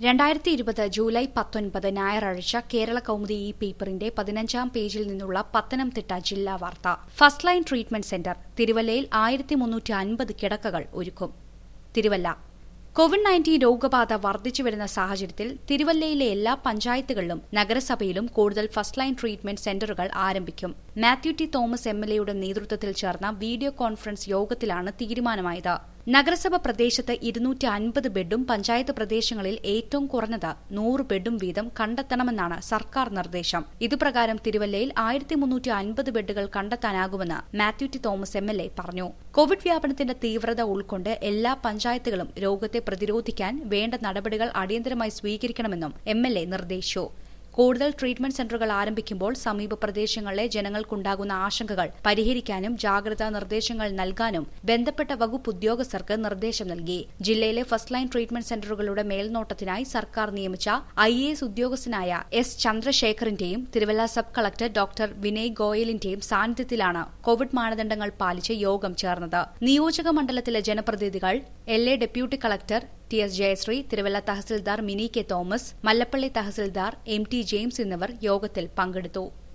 രണ്ടായിരത്തി ഇരുപത് ജൂലൈ പത്തൊൻപത് ഞായറാഴ്ച കേരള കൗമുദി ഈ പേപ്പറിന്റെ പതിനഞ്ചാം പേജിൽ നിന്നുള്ള പത്തനംതിട്ട ജില്ലാ വാർത്ത ഫസ്റ്റ് ലൈൻ ട്രീറ്റ്മെന്റ് സെന്റർ തിരുവല്ലയിൽ ആയിരത്തി മുന്നൂറ്റി അൻപത് കിടക്കകൾ ഒരുക്കും തിരുവല്ല കോവിഡ് നയൻറ്റീൻ രോഗബാധ വർദ്ധിച്ചുവരുന്ന സാഹചര്യത്തിൽ തിരുവല്ലയിലെ എല്ലാ പഞ്ചായത്തുകളിലും നഗരസഭയിലും കൂടുതൽ ഫസ്റ്റ് ലൈൻ ട്രീറ്റ്മെന്റ് സെന്ററുകൾ ആരംഭിക്കും Mathew T Thomas M L എയുടെ നേതൃത്വത്തിൽ ചേർന്ന വീഡിയോ കോൺഫറൻസ് യോഗത്തിലാണ് തീരുമാനമായത് നഗരസഭ പ്രദേശത്ത് ഇരുന്നൂറ്റി അൻപത് ബെഡും പഞ്ചായത്ത് പ്രദേശങ്ങളിൽ ഏറ്റവും കുറഞ്ഞത് നൂറ് ബെഡും വീതം കണ്ടെത്തണമെന്നാണ് സർക്കാർ നിർദ്ദേശം ഇതുപ്രകാരം തിരുവല്ലയിൽ ആയിരത്തി മുന്നൂറ്റി അൻപത് ബെഡുകൾ കണ്ടെത്താനാകുമെന്ന് Mathew T Thomas M L A പറഞ്ഞു കോവിഡ് വ്യാപനത്തിന്റെ തീവ്രത ഉൾക്കൊണ്ട് എല്ലാ പഞ്ചായത്തുകളും രോഗത്തെ പ്രതിരോധിക്കാൻ വേണ്ട നടപടികൾ അടിയന്തരമായി സ്വീകരിക്കണമെന്നും എം എൽ എ നിർദ്ദേശിച്ചു കൂടുതൽ ട്രീറ്റ്മെന്റ് സെന്ററുകൾ ആരംഭിക്കുമ്പോൾ സമീപ പ്രദേശങ്ങളിലെ ജനങ്ങൾക്കുണ്ടാകുന്ന ആശങ്കകൾ പരിഹരിക്കാനും ജാഗ്രതാ നിർദ്ദേശങ്ങൾ നൽകാനും ബന്ധപ്പെട്ട വകുപ്പ് ഉദ്യോഗസ്ഥർക്ക് നിർദ്ദേശം നൽകി ജില്ലയിലെ ഫസ്റ്റ് ലൈൻ ട്രീറ്റ്മെന്റ് സെന്ററുകളുടെ മേൽനോട്ടത്തിനായി സർക്കാർ നിയമിച്ച ഐ എ എസ് ഉദ്യോഗസ്ഥനായ എസ് ചന്ദ്രശേഖറിന്റെയും Thiruvalla sub collector doctor Vinay ഗോയലിന്റെയും സാന്നിധ്യത്തിലാണ് കോവിഡ് മാനദണ്ഡങ്ങൾ പാലിച്ച് യോഗം ചേർന്നത് നിയോജക മണ്ഡലത്തിലെ ജനപ്രതിനിധികൾ L A deputy collector T S Jayasree Thiruvalla tahsildar Mini K Thomas Mallappally tahsildar M T James എന്നിവർ യോഗത്തിൽ പങ്കെടുത്തു